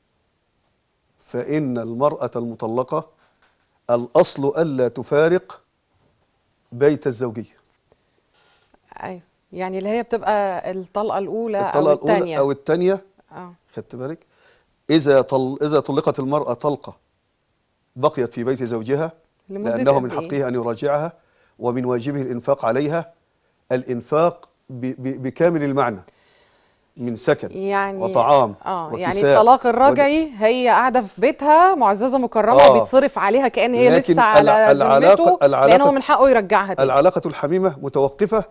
فإن المرأة المطلقة الأصل ألا تفارق بيت الزوجية ايوه يعني اللي هي بتبقى الطلقه الاولى الطلقة او الثانيه الأولى أو الثانية اه خدت بالك إذا طل إذا طلقت المرأة طلقة بقيت في بيت زوجها لمدة لأنه قد من إيه؟ حقه أن يراجعها ومن واجبه الإنفاق عليها الإنفاق ب ب بكامل المعنى من سكن يعني وطعام اه يعني وكساء الطلاق ود- الرجعي هي قاعده في بيتها معززه مكرمه آه. وبيتصرف عليها كأن هي لكن لسه على الع- ذمته العلاقة- لان هو العلاقة- من حقه يرجعها تاني العلاقة الحميمة متوقفة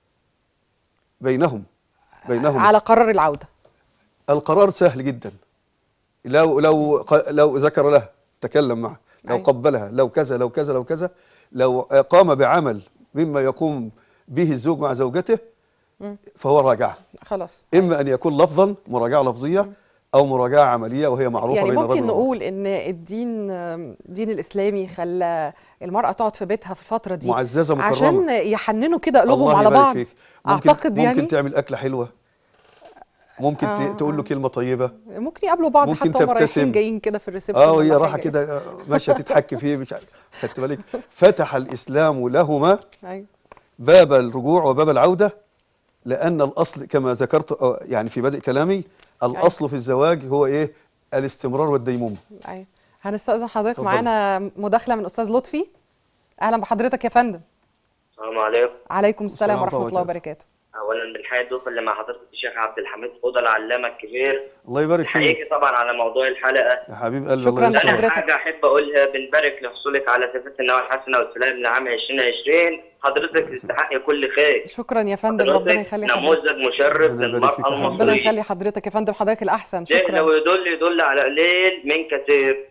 بينهم بينهم على قرار العوده القرار سهل جدا لو لو ق- لو ذكر لها تكلم معها لو أيوة. قبلها لو كذا لو كذا لو كذا لو قام بعمل مما يقوم به الزوج مع زوجته فهو راجعها خلاص اما ان يكون لفظا مراجعه لفظيه او مراجعه عمليه وهي معروفه يعني بين الرجل ممكن والمرأة. نقول ان الدين الدين الاسلامي خلى المراه تقعد في بيتها في الفتره دي معززة مكرمة. عشان يحننوا كده قلوبهم الله على يبارك بعض فيك. ممكن اعتقد ممكن يعني تعمل اكله حلوه ممكن آه، ت- تقول له كلمه طيبه ممكن يقابلوا بعض ممكن حتى وهم رايحين تبتسم. جايين كده في الريسبشن اه وهي ولا رايحه حاجة. كده آه، ماشيه تتحك فيه مش عارف خدت بالك فتح الاسلام لهما ايوه باب الرجوع وباب العوده لان الاصل كما ذكرت آه، يعني في بدء كلامي الاصل في الزواج هو ايه الاستمرار والديمومه ايوه هنستأذن حضرتك اتفضل. معانا مداخله من استاذ لطفي اهلا بحضرتك يا فندم السلام عليكم عليكم السلام السلام ورحمه الله وبركاته. وبركاته اولا بالحياه الضيوف اللي مع حضرتك الشيخ عبد الحميد فوضى العلامه الكبير الله يبارك فيك حقيقي طبعا على موضوع الحلقه يا حبيب قلبي شكراً الله يسلمك. لحضرتك. ثاني حاجه احب اقولها بنبارك لحصولك على صفه النوى الحسنه والسلام لعام 2020 حضرتك تستحق كل خير شكرا يا فندم ربنا حضرتك يخلي حضرتك نموذج مشرف ربنا يبارك فيك يا للمراه حبيبي. ربنا المصريه يخلي حضرتك يا فندم حضرتك الاحسن ده شكرا لو يدل يدل على قليل من كثير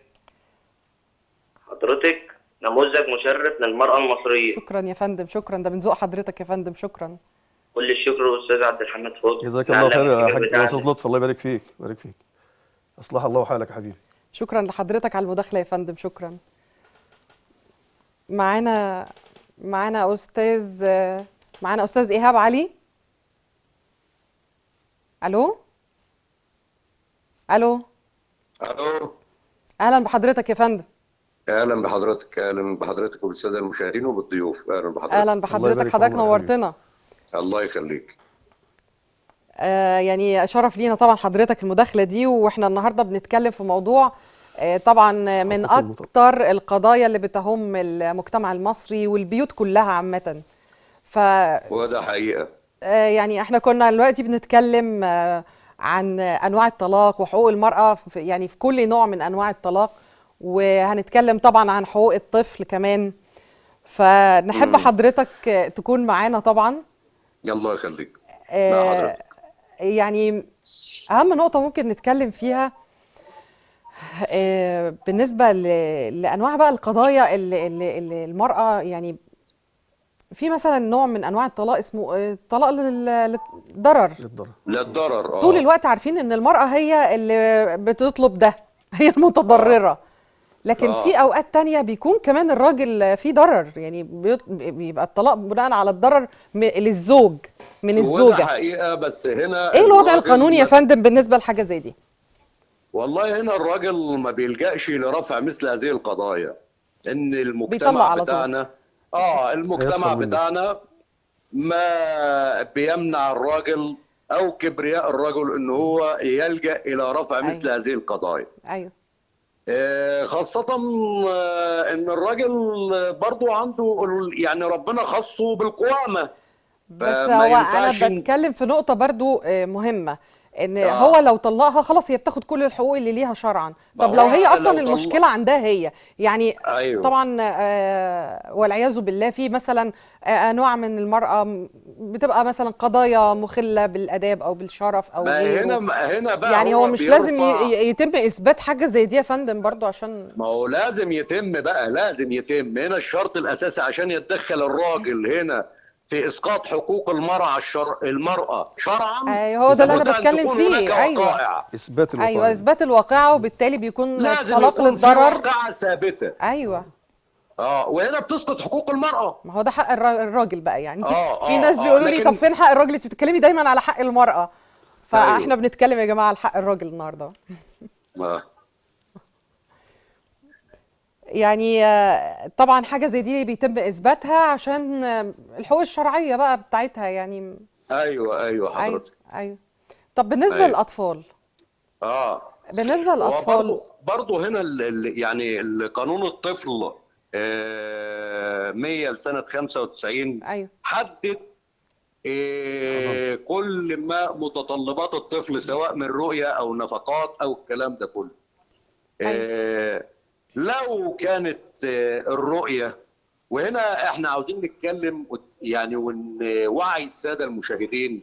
حضرتك نموذج مشرف للمراه المصريه شكرا يا فندم شكرا ده من ذوق حضرتك يا فندم شكرا كل الشكر استاذ عبد الحميد فوضى جزاك الله خير العلامة يا الكبير حاج يا بتاعنا. استاذ لطفي الله يبارك فيك يبارك فيك اصلح الله حالك يا حبيبي شكرا لحضرتك على المداخله يا فندم شكرا معانا معانا استاذ معانا استاذ ايهاب علي الو الو الو اهلا بحضرتك يا فندم اهلا بحضرتك اهلا بحضرتك وبالساده المشاهدين وبالضيوف اهلا بحضرتك اهلا يبارك بحضرتك في حضرتك عمرك يا نورتنا الله يخليك آه يعني شرف لينا طبعا حضرتك المداخله دي واحنا النهارده بنتكلم في موضوع آه طبعا من حقوق المطلق. اكتر القضايا اللي بتهم المجتمع المصري والبيوت كلها عامه ف وده حقيقه آه، يعني احنا كنا دلوقتي بنتكلم آه، عن انواع الطلاق وحقوق المرأة في يعني في كل نوع من انواع الطلاق وهنتكلم طبعا عن حقوق الطفل كمان فنحب مم. حضرتك آه، تكون معانا طبعا الله يخليك مع آه، حضرتك يعني اهم نقطة ممكن نتكلم فيها آه، بالنسبة ل- لانواع بقى القضايا اللي, اللي, اللي المرأة يعني في مثلا نوع من انواع الطلاق اسمه آه، طلاق لل- للضرر للضرر لا الضرر اه طول الوقت عارفين ان المرأة هي اللي بتطلب ده هي المتضررة لكن آه. في اوقات تانية بيكون كمان الراجل فيه ضرر يعني بيط- بيبقى الطلاق بناء على الضرر م- للزوج من وده الزوجة حقيقه بس هنا ايه الوضع الراجل القانوني يا ما- فندم بالنسبة لحاجة زي دي والله هنا الراجل ما بيلجأش لرفع مثل هذه القضايا ان بيطلع المجتمع على طول. بتاعنا اه المجتمع هيسخر منه. بتاعنا ما بيمنع الراجل او كبرياء الرجل ان هو يلجأ الى رفع مثل هذه القضايا ايوه آه، خاصة آه، إن الراجل برضو عنده ال- يعني ربنا خصه بالقوامة بس فما هو انا ينفعش إن- بتكلم في نقطة برضو آه، مهمة ان آه. هو لو طلقها خلاص هي بتاخد كل الحقوق اللي ليها شرعا ما طب لو هو هي لو اصلا طلق- المشكله عندها هي يعني ايوه طبعا آه، والعياذ بالله في مثلا آه، انواع من المراه م- بتبقى مثلا قضايا مخله بالاداب او بالشرف او ما غيره هنا هنا بقى يعني هو مش لازم بيرفع- ي- ي- يتم اثبات حاجه زي دي يا فندم برضو عشان ما هو لازم يتم بقى لازم يتم هنا الشرط الاساسي عشان يتدخل الراجل هنا في اسقاط حقوق المراه على الشر... المراه شرعا أيوة، هو ده اللي أنا لابد أن بتكلم تكون فيه، هناك أيوة. وقائع. اثبات الوقائع ايوه اثبات الواقعه وبالتالي بيكون لازم طلاق يكون في للضرر واقعه ثابته ايوه اه وهنا بتسقط حقوق المراه ما هو ده حق الر- الراجل بقى يعني آه، في آه، ناس آه، بيقولوا لي لكن- طب فين حق الراجل انت بتتكلمي دايما على حق المراه فاحنا أيوة. بنتكلم يا جماعه على حق الراجل النهارده آه. يعني آه، طبعا حاجه زي دي بيتم اثباتها عشان آه، الحقوق الشرعيه بقى بتاعتها يعني ايوه ايوه ايوه حضرتك ايوه طب بالنسبه أيوة. للاطفال اه بالنسبه للاطفال برضه برضه هنا ال ال يعني ال- قانون الطفل آه 100 لسنه 95 ايوه حدد آه كل ما متطلبات الطفل سواء من رؤيه او نفقات او الكلام ده كله آه لو كانت آه الرؤيه وهنا احنا عاوزين نتكلم يعني ونوعي الساده المشاهدين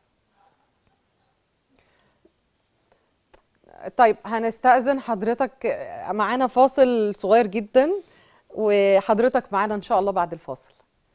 طيب هنستأذن حضرتك آه، معانا فاصل صغير جدا وحضرتك معانا ان شاء الله بعد الفاصل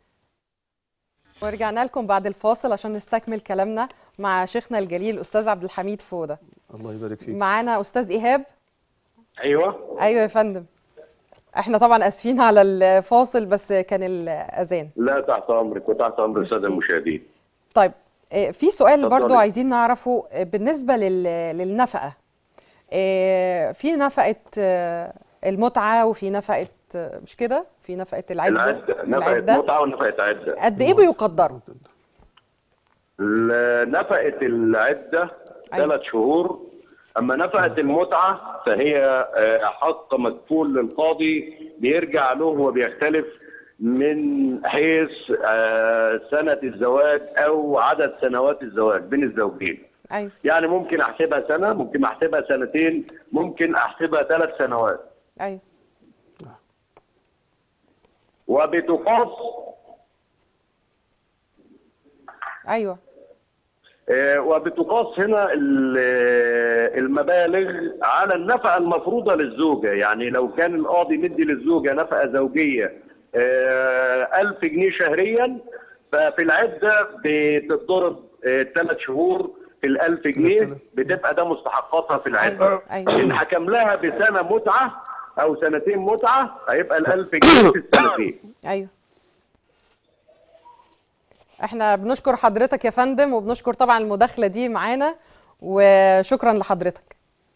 ورجعنا لكم بعد الفاصل عشان نستكمل كلامنا مع شيخنا الجليل الاستاذ عبد الحميد فوده الله يبارك فيك معانا استاذ ايهاب ايوه ايوه يا فندم احنا طبعا اسفين على الفاصل بس كان الاذان لا تحت امرك وتحت امر الساده ميرسي. المشاهدين طيب آه، في سؤال اتفضلي. برضو عايزين نعرفه آه، بالنسبة لل- للنفقة آه، في نفقة آه، المتعة وفي نفقة آه، مش كده في نفقة العدة العده نفقه العدة متعه ونفقه عده قد ايه بيقدروا ال- نفقه العده أيوة. ثلاث شهور اما نفقه المتعه فهي آه، حق مكفول للقاضي بيرجع له وبيختلف من حيث آه، سنه الزواج او عدد سنوات الزواج بين الزوجين ايوه يعني ممكن احسبها سنه ممكن احسبها سنتين ممكن احسبها ثلاث سنوات ايوه وبتقاس ايوه آه، وبتقاس هنا ال- آه، المبالغ على النفقة المفروضة للزوجة يعني لو كان القاضي مدي للزوجة نفقة زوجية آه، ألف جنيه شهريا ففي العدة بتتضرب ثلاث شهور في الألف جنيه بتبقى ده مستحقاتها في العدة ايوه ايوه إن حكم لها بسنة متعة أو سنتين متعة هيبقى الألف جنيه في السنتين ايوه احنا بنشكر حضرتك يا فندم وبنشكر طبعا المداخلة دي معانا وشكرا لحضرتك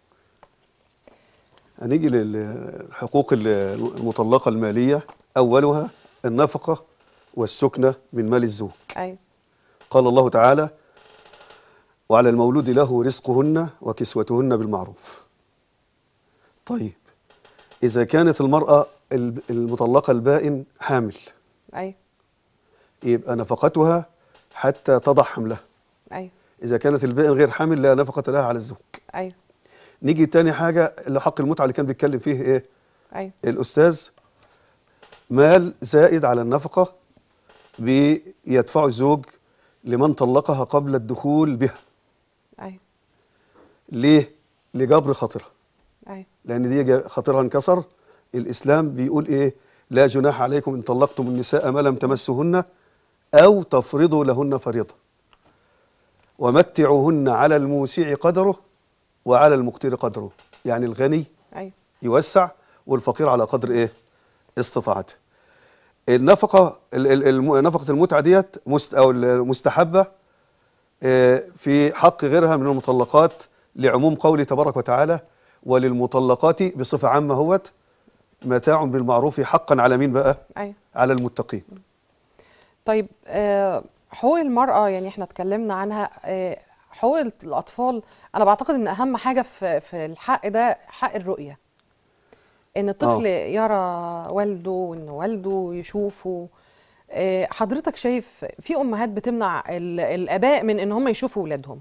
هنيجي للحقوق المطلقة المالية أولها النفقة والسكنة من مال الزوج ايوه قال الله تعالى وعلى المولود له رزقهن وكسوتهن بالمعروف طيب إذا كانت المرأة الب- المطلقة البائن حامل ايوه يبقى نفقتها حتى تضع حملها ايوه إذا كانت البائن غير حامل لا نفقة لها على الزوج ايوه نيجي تاني حاجة اللي حق المتعة اللي كان بيتكلم فيه إيه ايوه الأستاذ مال زائد على النفقة بيدفعه الزوج لمن طلقها قبل الدخول بها ايوه ليه؟ لجبر خاطرها ايوه لأن دي جا- خاطرها انكسر الإسلام بيقول إيه؟ لا جناح عليكم إن طلقتم النساء ما لم تمسهن أو تفرضوا لهن فريضة ومتعوهن على الموسع قدره وعلى المقتر قدره يعني الغني ايوه يوسع والفقير على قدر ايه استطاعته النفقه ال- ال- الم- نفقه المتعه ديت مست او المستحبه آه، في حق غيرها من المطلقات لعموم قوله تبارك وتعالى وللمطلقات بصفه عامه هوت متاع بالمعروف حقا على مين بقى ايوه على المتقين طيب آه، حقوق المرأة يعني احنا اتكلمنا عنها آه، حقوق الأطفال أنا بعتقد إن أهم حاجة في في الحق ده حق الرؤية إن الطفل يرى والده وإن والده يشوفه آه، حضرتك شايف في أمهات بتمنع ال- الآباء من إن هم يشوفوا ولادهم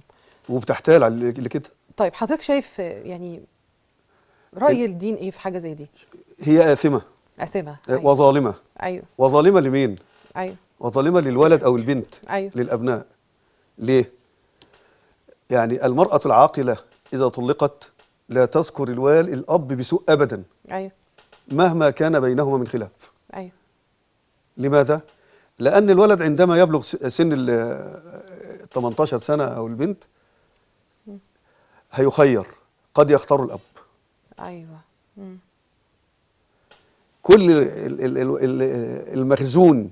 وبتحتال على اللي كده طيب حضرتك شايف آه، يعني رأي الدين ايه في حاجة زي دي هي آثمة أسمة آه، أيوه وظالمة أيوه وظالمة لمين؟ أيوه وظالمة للولد أو البنت أيوه للأبناء ليه؟ يعني المرأة العاقلة إذا طلقت لا تذكر الوال الأب بسوء أبدا أيوه مهما كان بينهما من خلاف أيوه لماذا؟ لأن الولد عندما يبلغ س- سن ال 18 سنة أو البنت هيخير قد يختار الأب أيوه مم. كل ال- ال- ال- ال- المخزون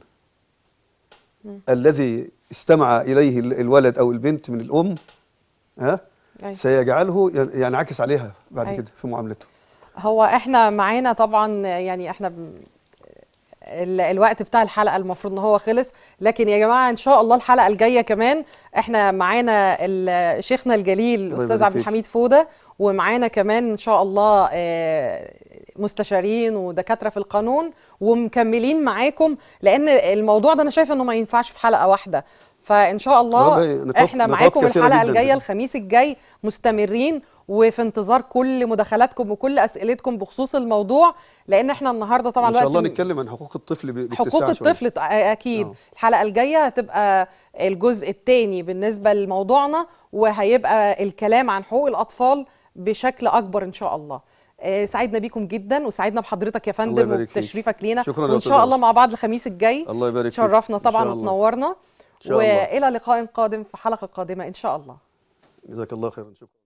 الذي استمع إليه ال- الولد أو البنت من الأم ها أيوه سيجعله ين- ينعكس عليها بعد أيوه. كده في معاملته هو احنا معانا طبعا يعني احنا ب... ال- الوقت بتاع الحلقه المفروض ان هو خلص لكن يا جماعه ان شاء الله الحلقه الجايه كمان احنا معانا ال- شيخنا الجليل الله الاستاذ يبارك عبد فيك. الحميد فوده ومعانا كمان ان شاء الله آه، مستشارين ودكاتره في القانون ومكملين معاكم لان الموضوع ده انا شايفه انه ما ينفعش في حلقه واحده فان شاء الله والله نقاط- احنا نقاط معاكم كثيرة الحلقه جداً. الجايه الخميس الجاي مستمرين وفي انتظار كل مداخلاتكم وكل اسئلتكم بخصوص الموضوع لان احنا النهارده طبعا إن شاء الله الوقت نتكلم عن حقوق الطفل ب- باتساع حقوق شوية. الطفل ط- اكيد آه. الحلقه الجايه هتبقى الجزء الثاني بالنسبه لموضوعنا وهيبقى الكلام عن حقوق الاطفال بشكل اكبر ان شاء الله آه، سعدنا بيكم جدا وسعدنا بحضرتك يا فندم يبارك فيك. وبتشريفك لينا شكراً يا وان أستاذ شاء الله رشا. مع بعض الخميس الجاي الله يبارك فيك. شرفنا إن طبعا شاء الله. وتنورنا إن شاء الله. والى لقاء قادم في حلقه قادمه ان شاء الله جزاك الله خيرا شكرا